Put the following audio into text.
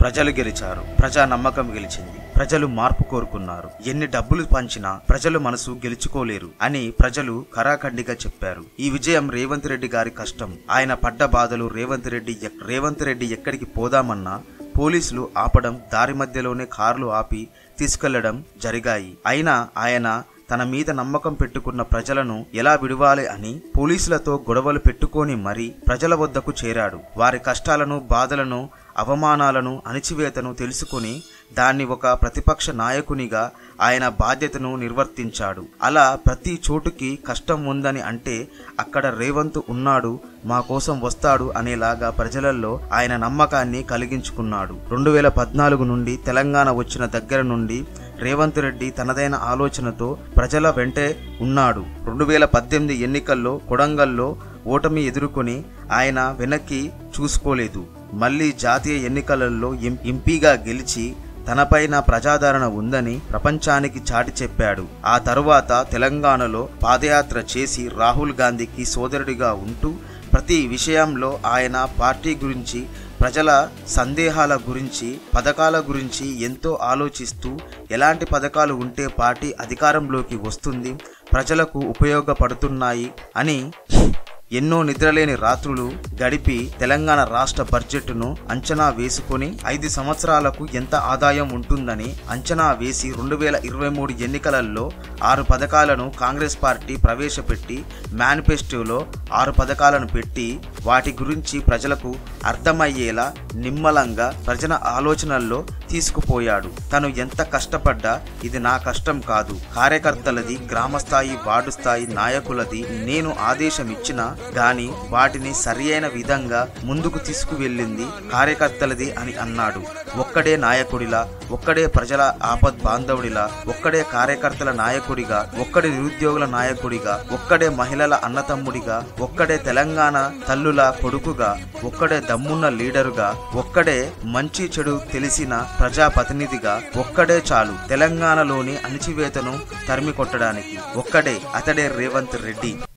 ప్రజలు గెలిచారు ప్రజా నమ్మకం గెలిచింది ప్రజలు మార్పు కోరుకున్నారు ఎన్ని డబ్బులు పంచినా ప్రజలు మనసు గెలుచుకోలేరు అని ప్రజలు కరాఖండిగా చెప్పారు ఈ విజయం రేవంత్ రెడ్డి గారి కష్టం ఆయన పడ్డ బాధలు రేవంత్ రెడ్డి ఎక్- రేవంత్ రెడ్డి ఎక్కడికి పోదామన్నా పోలీసులు ఆపడం దారి మధ్యలోనే కార్లు ఆపి తీసుకెళ్లడం జరిగాయి అయినా ఆయన తన మీద నమ్మకం పెట్టుకున్న ప్రజలను ఎలా విడవాలి అని పోలీసులతో గొడవలు పెట్టుకొని మరీ ప్రజల వద్దకు చేరాడు వారి కష్టాలను బాధలను అవమానాలను అణిచివేతను తెలుసుకొని దాన్ని ఒక ప్రతిపక్ష నాయకునిగా ఆయన బాధ్యతను నిర్వర్తించాడు అలా ప్రతి చోటుకి కష్టం ఉందని అంటే అక్కడ రేవంత్ ఉన్నాడు మా కోసం వస్తాడు అనేలాగా ప్రజలలో ఆయన నమ్మకాన్ని కలిగించుకున్నాడు రెండు వేల పద్నాలుగు నుండి తెలంగాణ వచ్చిన దగ్గర నుండి రేవంత్ రెడ్డి తనదైన ఆలోచనతో ప్రజల వెంటే ఉన్నాడు రెండు వేల పద్దెనిమిది ఎన్నికల్లో కొడంగల్లో ఓటమి ఎదుర్కొని ఆయన వెనక్కి చూసుకోలేదు మళ్ళీ జాతీయ ఎన్నికలలో ఎం- ఎంపీగా గెలిచి తనపైన ప్రజాదరణ ఉందని ప్రపంచానికి చాటి చెప్పాడు ఆ తరువాత తెలంగాణలో పాదయాత్ర చేసి రాహుల్ గాంధీకి సోదరుడిగా ఉంటూ ప్రతి విషయంలో ఆయన పార్టీ గురించి ప్రజల సందేహాల గురించి పథకాల గురించి ఎంతో ఆలోచిస్తూ ఎలాంటి పథకాలు ఉంటే పార్టీ అధికారంలోకి వస్తుంది ప్రజలకు ఉపయోగపడుతున్నాయి అని ఎన్నో నిద్రలేని రాత్రులు గడిపి తెలంగాణ రాష్ట్ర బడ్జెట్ను అంచనా వేసుకొని ఐదు సంవత్సరాలకు ఎంత ఆదాయం ఉంటుందని అంచనా వేసి రెండు వేల ఇరవై మూడు ఎన్నికలలో ఆరు పథకాలను కాంగ్రెస్ పార్టీ ప్రవేశపెట్టి మేనిఫెస్టోలో ఆరు పథకాలను పెట్టి వాటి గురించి ప్రజలకు అర్థమయ్యేలా నిమ్మలంగా ప్రజల ఆలోచనల్లో తీసుకుపోయాడు తను ఎంత కష్టపడ్డా ఇది నా కష్టం కాదు కార్యకర్తలది గ్రామస్థాయి వార్డు స్థాయి నాయకులది నేను ఆదేశం ఇచ్చినా గాని వాటిని సరియైన విధంగా ముందుకు తీసుకువెళ్ళింది కార్యకర్తలది అని అన్నాడు ఒక్కడే నాయకుడిలా ఒక్కడే ప్రజల ఆపద్ బాంధవుడిలా ఒక్కడే కార్యకర్తల నాయకుడిగా ఒక్కడే నిరుద్యోగుల నాయకుడిగా ఒక్కడే మహిళల అన్నతమ్ముడిగా ఒక్కడే తెలంగాణ తల్లుల కొడుకుగా ఒక్కడే దమ్మున్న లీడరుగా ఒక్కడే మంచి చెడు తెలిసిన ప్రజాప్రతినిధిగా ఒక్కడే చాలు తెలంగాణలోని అణిచివేతను తరిమి కొట్టడానికి ఒక్కడే అతడే రేవంత్ రెడ్డి